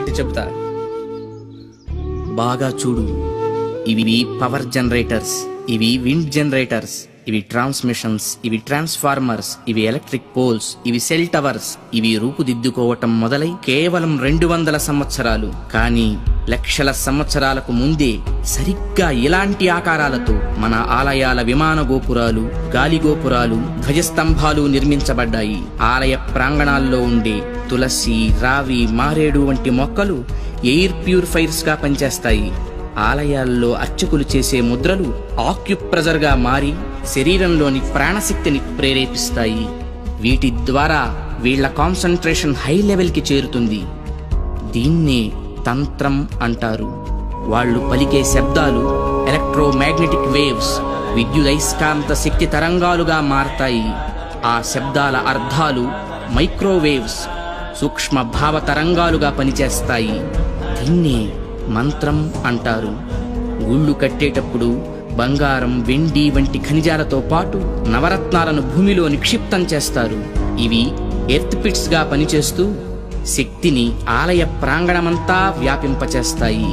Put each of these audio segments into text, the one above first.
కట్టి చెబుతా బాగా చూడు ఇవి పవర్ జనరేటర్స్ ఇవి విండ్ జనరేటర్స్ ఇవి ట్రాన్స్మిషన్స్ ఇవి ట్రాన్స్ఫార్మర్స్ ఇవి ఎలక్ట్రిక్ పోల్స్ ఇవి సెల్ టవర్స్ ఇవి రూపుదిద్దుకోవటం మొదలై కేవలం రెండు వందల సంవత్సరాలు కానీ లక్షల సంవత్సరాలకు ముందే సరిగ్గా ఇలాంటి ఆకారాలతో మన ఆలయాల విమాన గోపురాలు గాలి గోపురాలు ధ్వజస్తంభాలు నిర్మించబడ్డాయి ఆలయ ప్రాంగణాల్లో ఉండే తులసి రావి మారేడు వంటి మొక్కలు ఎయిర్ ప్యూరిఫైర్స్ గా పనిచేస్తాయి ఆలయాల్లో అర్చకులు చేసే ముద్రలు ఆక్యుప్రెజర్ గా మారి శరీరంలోని ప్రాణశక్తిని ప్రేరేపిస్తాయి వీటి ద్వారా వీళ్ళ కాన్సంట్రేషన్ హై లెవెల్ కి చేరుతుంది దీన్నే తంత్రం అంటారు వాళ్ళు పలికే శబ్దాలు ఎలక్ట్రోమాగ్నెటిక్ వేవ్స్ విద్యుదైస్కాంత శక్తి తరంగాలుగా మారతాయి ఆ శబ్దాల అర్థాలు మైక్రోవేవ్స్ సూక్ష్మ భావ తరంగాలుగా పనిచేస్తాయి దీన్నే మంత్రం అంటారు గుళ్ళు కట్టేటప్పుడు బంగారం వెండి వంటి ఖనిజాలతో పాటు నవరత్నాలను భూమిలో నిక్షిప్తం చేస్తారు ఇవి ఎర్త్ పిట్స్ గా పనిచేస్తూ శక్తిని ఆలయ ప్రాంగణమంతా వ్యాపింపచేస్తాయి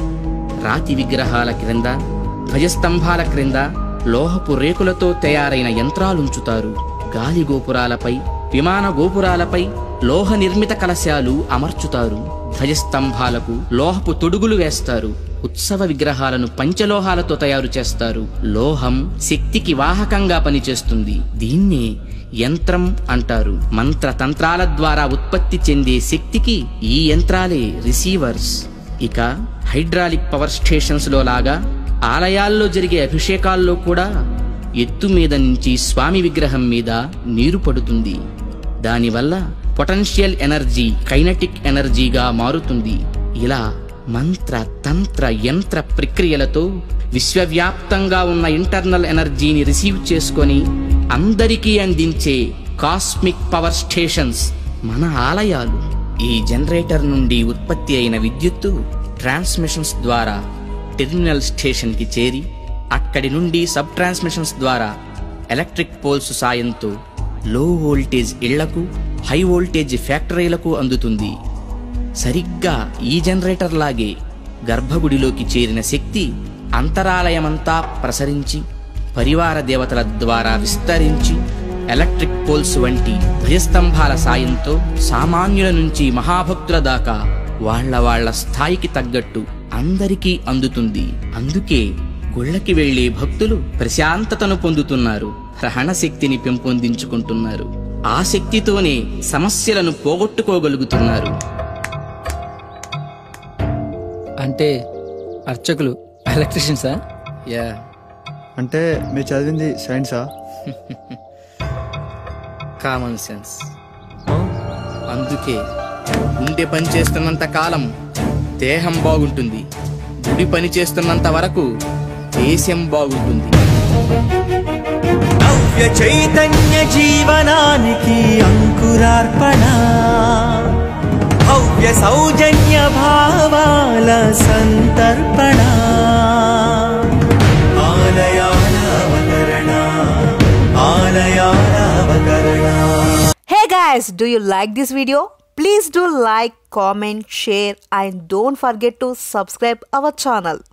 రాతి విగ్రహాల క్రింద ధ్వజస్తంభాల క్రింద లోహపు రేకులతో తయారైన యంత్రాలుంచుతారు గాలి గోపురాలపై విమాన గోపురాలపై లోహ నిర్మిత కలశాలు అమర్చుతారు ధ్వజస్తంభాలకు లోహపు తొడుగులు వేస్తారు ఉత్సవ విగ్రహాలను పంచలోహాలతో తయారు చేస్తారు లోహం శక్తికి వాహకంగా పనిచేస్తుంది దీన్నే యంత్రం అంటారు మంత్ర తంత్రాల ద్వారా ఉత్పత్తి చెందే శక్తికి ఈ యంత్రాలే రిసీవర్స్ ఇక హైడ్రాలిక్ పవర్ స్టేషన్స్ లో లాగా ఆలయాల్లో జరిగే అభిషేకాల్లో కూడా ఎత్తు మీద నుంచి స్వామి విగ్రహం మీద నీరు పడుతుంది దానివల్ల పొటెన్షియల్ ఎనర్జీ కైనటిక్ ఎనర్జీగా మారుతుంది ఇలా మంత్ర తంత్ర యంత్ర ప్రక్రియలతో విశ్వవ్యాప్తంగా ఉన్న ఇంటర్నల్ ఎనర్జీని రిసీవ్ చేసుకొని అందరికీ అందించే కాస్మిక్ పవర్ స్టేషన్స్ మన ఆలయాలు ఈ జనరేటర్ నుండి ఉత్పత్తి అయిన విద్యుత్తు ట్రాన్స్మిషన్స్ ద్వారా టెర్మినల్ స్టేషన్ కి చేరి అక్కడి నుండి సబ్ ట్రాన్స్మిషన్స్ ద్వారా ఎలక్ట్రిక్ పోల్స్ సాయంతో లో వోల్టేజ్ ఇళ్లకు హై వోల్టేజ్ ఫ్యాక్టరీలకు అందుతుంది సరిగ్గా ఈ జనరేటర్ లాగే గర్భగుడిలోకి చేరిన శక్తి అంతరాలయమంతా ప్రసరించి పరివార దేవతల ద్వారా విస్తరించి ఎలక్ట్రిక్ పోల్స్ వంటి ధ్వజస్తంభాల సాయంతో సామాన్యుల నుంచి మహాభక్తుల దాకా వాళ్ళ వాళ్ళ స్థాయికి తగ్గట్టు అందరికీ అందుతుంది అందుకే గుళ్ళకి వెళ్లే భక్తులు ప్రశాంతతను పొందుతున్నారు గ్రహణ శక్తిని పెంపొందించుకుంటున్నారు ఆ శక్తితోనే సమస్యలను పోగొట్టుకోగలుగుతున్నారు అంటే అర్చకులు ఎలక్ట్రిషియన్సా యా అంటే మీరు చదివింది సైన్సా కామన్ సెన్స్ అందుకే గుండె పని చేస్తున్నంత కాలం దేహం బాగుంటుంది గుడి పని చేస్తున్నంత వరకు దేశం బాగుంటుంది నవ్య చైతన్య జీవనానికి అంకురార్పణ భవ్య సౌజన్య భావాల సంతర్పణ ఆలయాల అవతరణ ఆలయాల అవతరణ Hey guys, do you like this video? Please do like, comment, share and don't forget to subscribe our channel.